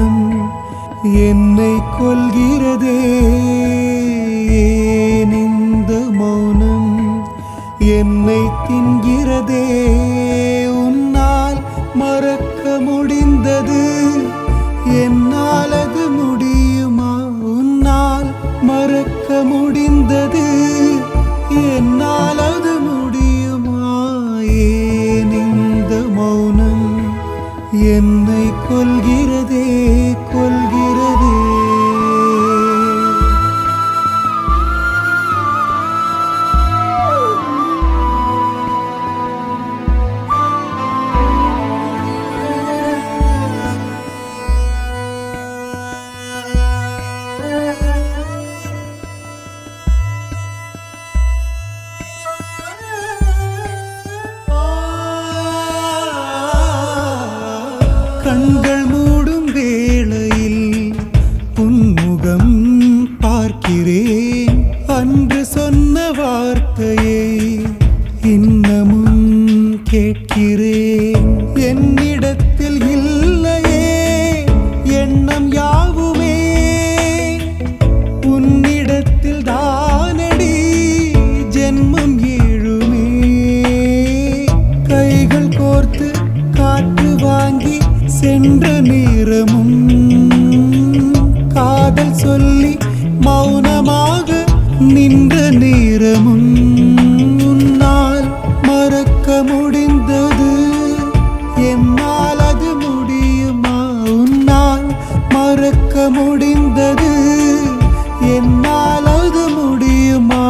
மௌனம் என்னை கொல்கிறதே ஏன் இந்த மௌனம் என்னை தின்கிறதே உன்னால் மறக்க முடிந்தது என்னால் அது முடியுமா உன்னால் மறக்க முடிந்தது என்னால் அது முடியுமா ஏன் இந்த மௌனம் என்னை கொல்கிறதே கொல்கிறதே கண்கள் மூடும் வேளையில் உன்முகம் பார்க்கிறேன் அன்று சொன்ன வார்த்தையை இன்னமும் கேட்கிறேன் என்னிடத்தில் இல்லையே எண்ணம் யாவுமே உன்னிடத்தில் தானடி ஜென்மம் ஏழுமே கைகள் கோர்த்து காற்று வாங்கி சென்ற நேரமும் காதல் சொல்லி மௌனமாக நின்ற நேரமும் உன்னால் மறக்க முடிந்தது என்னால் அது முடியுமா உன்னால் மறக்க முடிந்தது என்னால் அது முடியுமா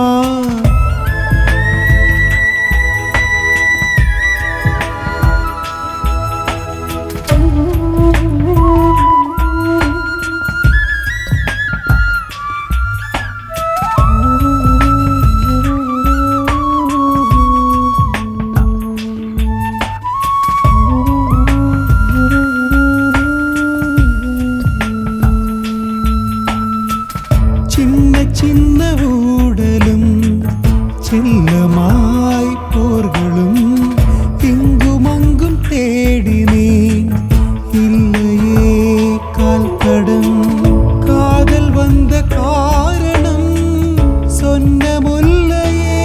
சின்ன சின்ன ஊடலும் செல்லமாய் போர்களும் இங்கும் அங்கும் தேடினேன் இல்லையே கால் தடம் காதல் வந்த காரணம் சொன்ன முல்லையே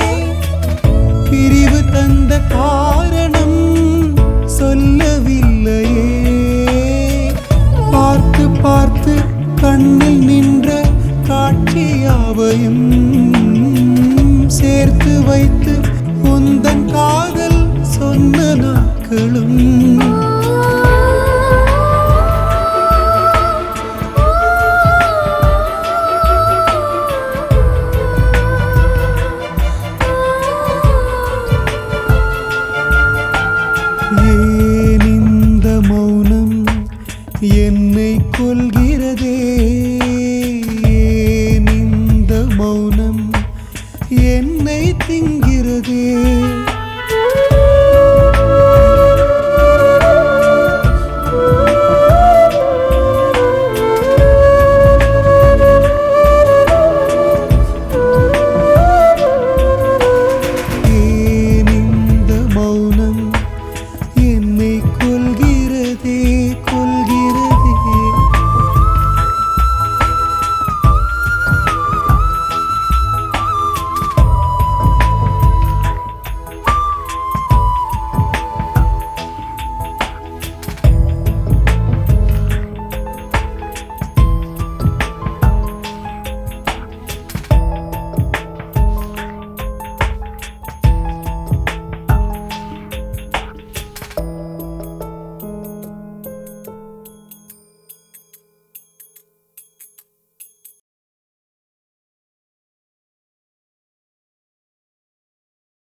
பிரிவு தந்த காரணம் சொல்லவில்லையே பார்த்து பார்த்து கண்ணில் நின்ற காட்சியாவையும் சேர்த்து வைத்து உந்தன் காதல் சொன்ன நாட்களும் ஏன் இந்த மௌனம் என்னை கொல்கிறதே ஏன் இந்த மௌனம் என்னை திங்கிறதே